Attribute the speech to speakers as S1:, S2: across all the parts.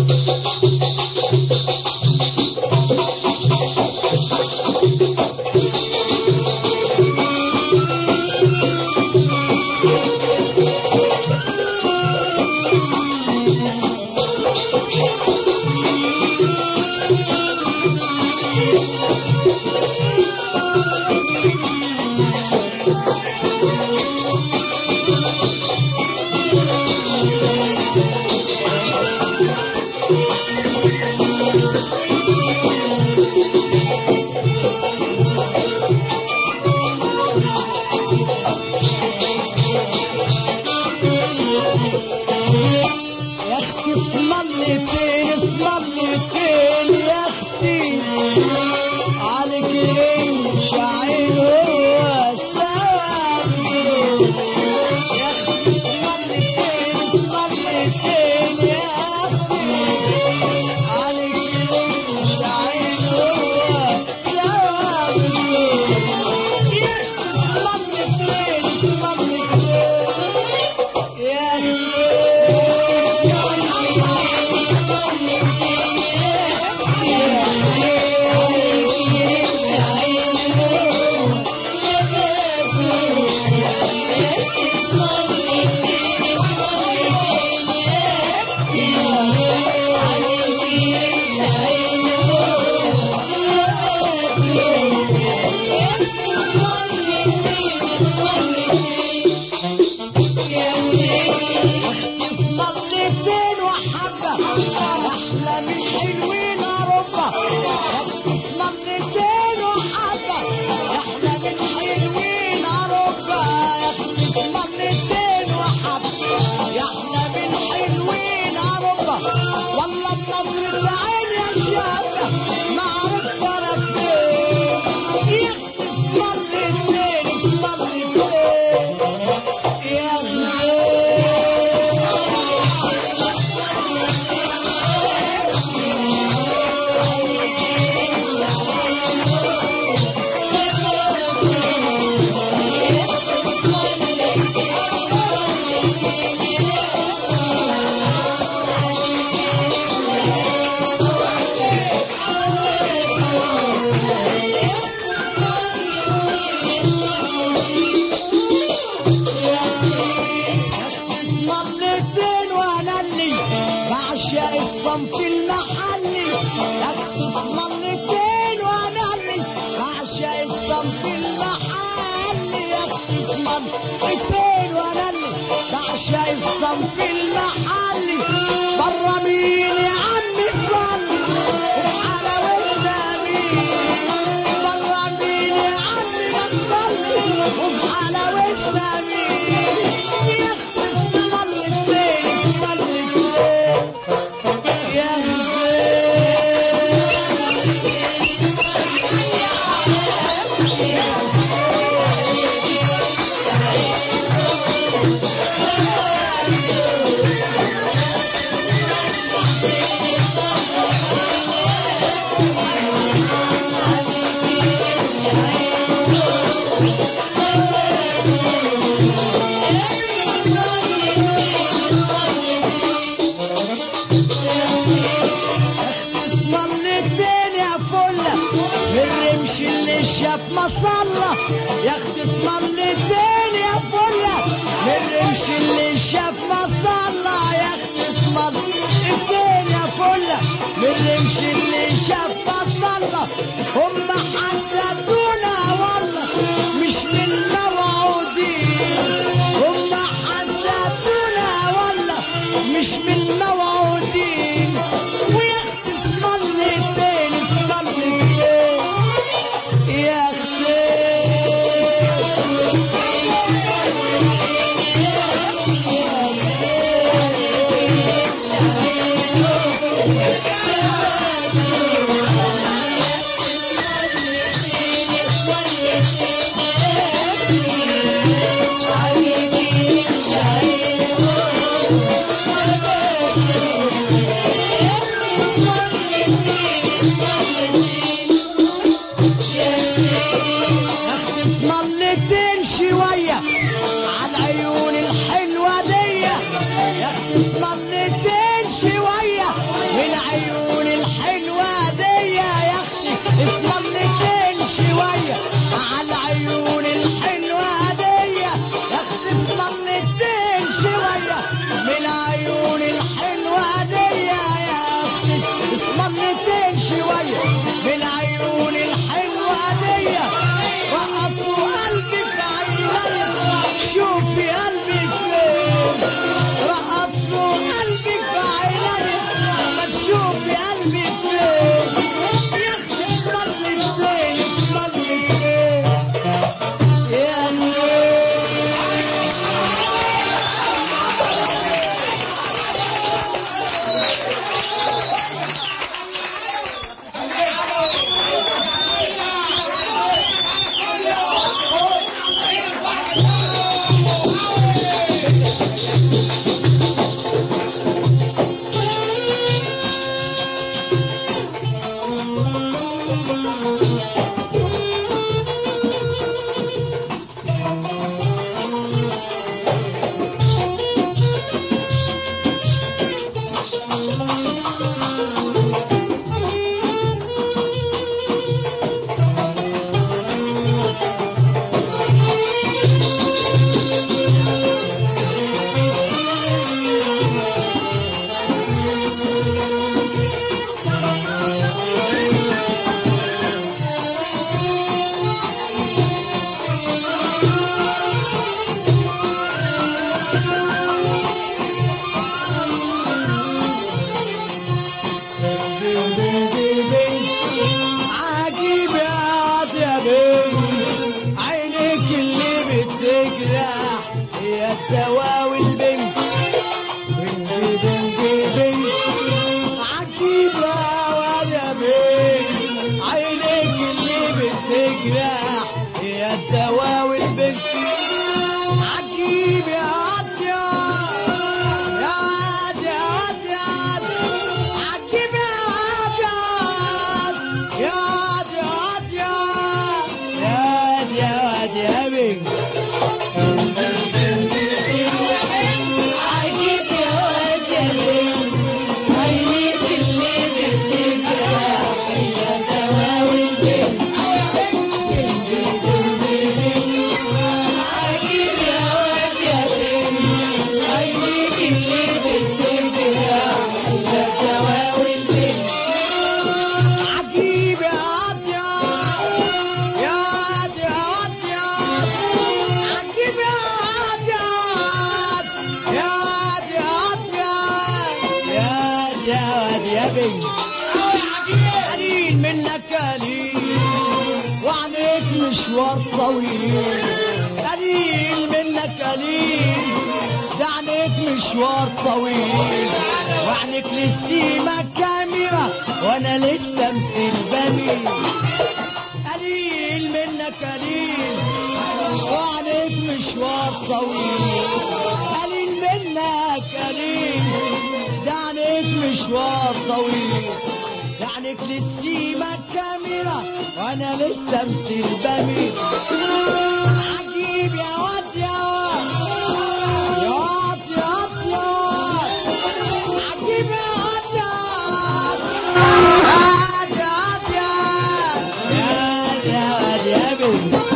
S1: يا اختي اسم اللتين اسم اللتين يا اختي عليك العيش عين هو السبب يا اختي اسم اللتين اسم اللتين يا اختي عليك العيش عين هو السبب يا اختي اسم اللتين اسم اللتين يا اسم اللتين وحبة أحلى من حلوين ربة اسم اللتين وحبة أحلى من حلوين ربة اسم اللتين وحبة أحلى من حلوين ربة والله بنظرة عين يا شابة ما عرفت أنا فين اسم اللتين اسم اللتين يا غير اسم اللتين وانا اللي بعشق الصنف المحلي اخت اسم اللتين وانا اللي بعشق الصنف المحلي اخت اسم اللتين وانا اللي بعشق الصنف المحلي برا مين يا عمي صلي وبحلاوتنا مين برا مين يا عمي ما تصلي وبحلاوتنا مين يا اخت اسم اللتين اسم اللتين يا غير اسم اللتين يا فلة من رمش اللي شاف مصلة يا اخت اسم اللتين يا فلة من رمش اللي شاف مصلة يا اخت اسم اللتين يا فلة من رمش اللي شاف مصلة هم حسدونا والله مش من موعودين هم حسدونا والله مش من موعودين ويا اخت اسم اللتين اسم اللتين يا اختي عجيب يا عاد يا بنت عينيك اللي بتجرح هي الدواء والبنت بنت بنت بنت عجيب يا واد يا بنت عينيك اللي بتجرح هي الدواء والبنت عجيب يا عاد يا يا عاد يا عاد يا عاد عجيب يا عاد يا عاد يا عاد يا عاد يا عاد يا عاد يا عاد يا بنت
S2: عجيب يا واد يا بنت عينيك اللي بتجرح هي دواوي البنت بنت بنت عجيب يا واد يا بنت عينيك اللي بتجرح هي دواوي البنت
S1: عجيب يا عاد يا يا عاد يا عاد يا عجيب يا عاد يا عاد يا عاد يا عاد يا يا عاد يا عاد يا بنت قليل منك قليل وعنيك مشوار طويل قليل منك قليل ده عنيك مشوار طويل وعنيك للسيما كاميرا وانا للتمثيل بميل قليل منك قليل وعنيك مشوار طويل قليل منك قليل ده عنيك مشوار طويل يعنيك للسيما كاميرا وانا للتمثيل بميل عجيب يا واد يا واد يا واد يا واد يا واد عجيب يا واد يا واد يا واد يا واد يا واد يا بنت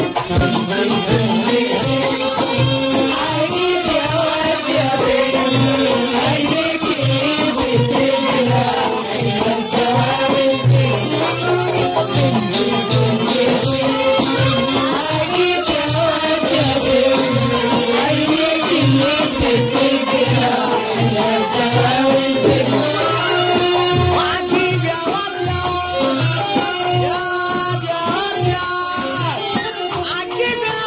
S2: عجيب يا واد يا بنت عينيك اللي بتجرح هي دواوي البنت عجيب يا واد يا بنت عينيك اللي بتجرح هي دواوي البنت
S1: وعجيب يا واد يا واد يا واد يا واد يا واد عجيب يا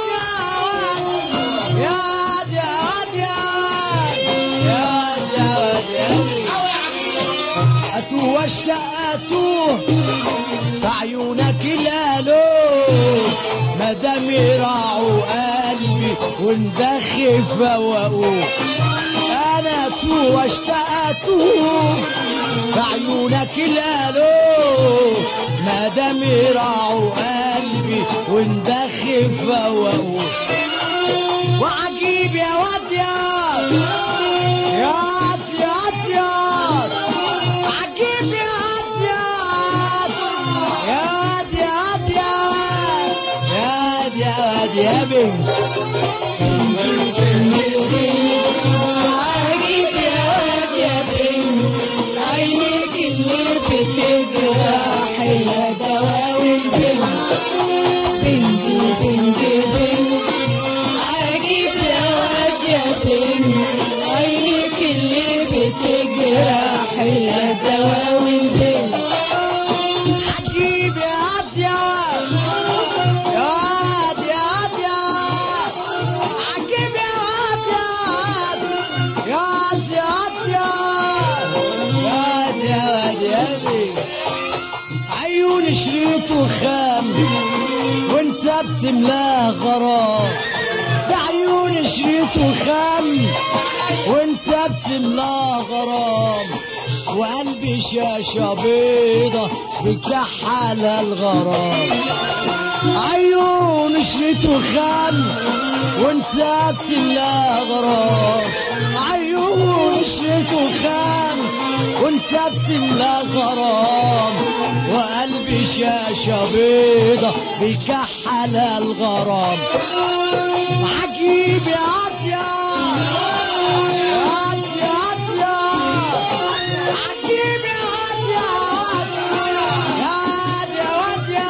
S1: واد يا واد يا واد يا واد يا واد يا واد يا واد أتوه واشتاق أتوه في عيونك الألوه مدام يراعوا قلبي وندخي فوقوه أنا أتوه واشتاق أتوه في عيونك الألوه مدام يراعوا قلبي وندخي فوقوه وعجيب يا واد يا يا واد يا واد يا واد عجيب يا واد يا واد يا واد يا واد يا واد يا واد يا بنت
S2: عجيب يا واد يا بنت عينيك اللي بتجرح هي دواوي البنت بنت بنت بنت عجيب يا واد يا بنت عينيك اللي بتجرح هي دواوي البنت
S1: عجيب يا واد يا واد يا واد يا واد يا واد عجيب يا واد يا واد يا واد يا واد يا واد يا واد يا بنت عيون شريط خام وانت بتملاه غرام ده عيون شريط خام وانت بتملاه غرام وقلبي شاشة بيضة بتكحل الغرام عيون شريط خام وانت بتملاه غرام عيون شريط خام وانت بتملى غرام وقلبي شاشة بيضة بيكحل الغرام عجيب يا عطيا عطيا عطيا عجيب يا عطيا يا عطيا عطيا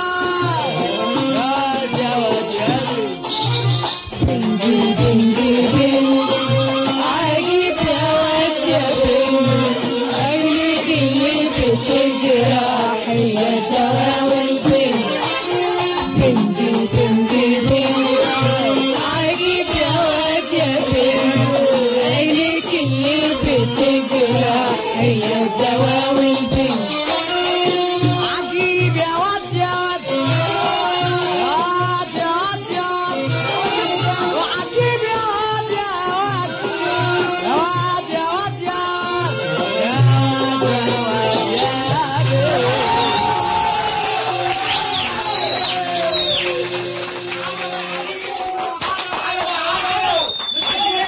S1: يا عطيا عطيا
S2: بنجي بنجي بن عجيب يا واد يا بن عينيك اللي بتجرح هي الدواء والبن بنجي بنجي بن عجيب يا واد يا بن عينيك اللي بتجرح هي الدواء والبن